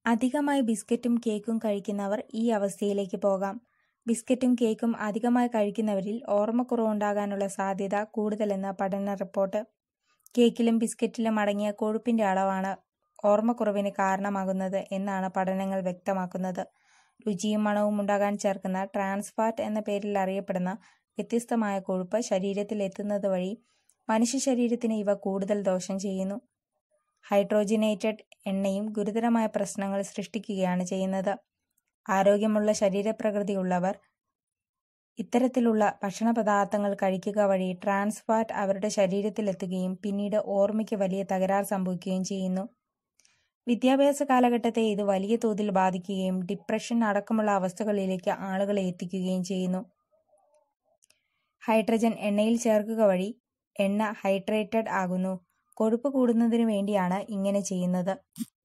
അധികമായി ബിസ്ക്കറ്റും കേക്കും കഴിക്കുന്നവർ ഈ അവസ്ഥയിലേക്ക് പോകാം. ബിസ്ക്കറ്റും കേക്കും അധികമായി കഴിക്കുന്നവരിൽ ഓർമ്മക്കുറവുണ്ടാകാനുള്ള സാധ്യത കൂടുതലെന്ന് പഠന റിപ്പോർട്ട്. കേക്കിലും ബിസ്ക്കറ്റിലും അടങ്ങിയ കൊഴുപ്പിന്റെ അളവാണ് ഓർമ്മക്കുറവിന് കാരണമാകുന്നത് എന്നാണ് പഠനങ്ങൾ വ്യക്തമാക്കുന്നത്. രുചിയും മണവും ഉണ്ടാകാൻ ചേർക്കുന്ന ട്രാൻസ് ഫാറ്റ് എന്ന പേരിലറിയപ്പെടുന്ന വ്യത്യസ്തമായ കൊഴുപ്പ് ശരീരത്തിൽ എത്തുന്നത് വഴി മനുഷ്യശരീരത്തിന് ഇവ കൂടുതൽ ദോഷം ചെയ്യുന്നു. ഹൈഡ്രോജനേറ്റഡ് എണ്ണയും ഗുരുതരമായ പ്രശ്നങ്ങൾ സൃഷ്ടിക്കുകയാണ് ചെയ്യുന്നത്. ആരോഗ്യമുള്ള ശരീരപ്രകൃതിയുള്ളവർ ഇത്തരത്തിലുള്ള ഭക്ഷണപദാർഥങ്ങൾ കഴിക്കുക വഴി ട്രാൻസ് ഫാറ്റ് അവരുടെ ശരീരത്തിലെത്തുകയും പിന്നീട് ഓർമ്മയ്ക്ക് വലിയ തകരാർ സംഭവിക്കുകയും ചെയ്യുന്നു. വിദ്യാഭ്യാസ കാലഘട്ടത്തെ ഇത് വലിയ തോതിൽ ബാധിക്കുകയും ഡിപ്രഷൻ അടക്കമുള്ള അവസ്ഥകളിലേക്ക് ആളുകളെ എത്തിക്കുകയും ചെയ്യുന്നു. ഹൈഡ്രജൻ എണ്ണയിൽ ചേർക്കുക വഴി എണ്ണ ഹൈഡ്രേറ്റഡ് ആകുന്നു. കൊഴുപ്പ് കൂടുന്നതിനു വേണ്ടിയാണ് ഇങ്ങനെ ചെയ്യുന്നത്.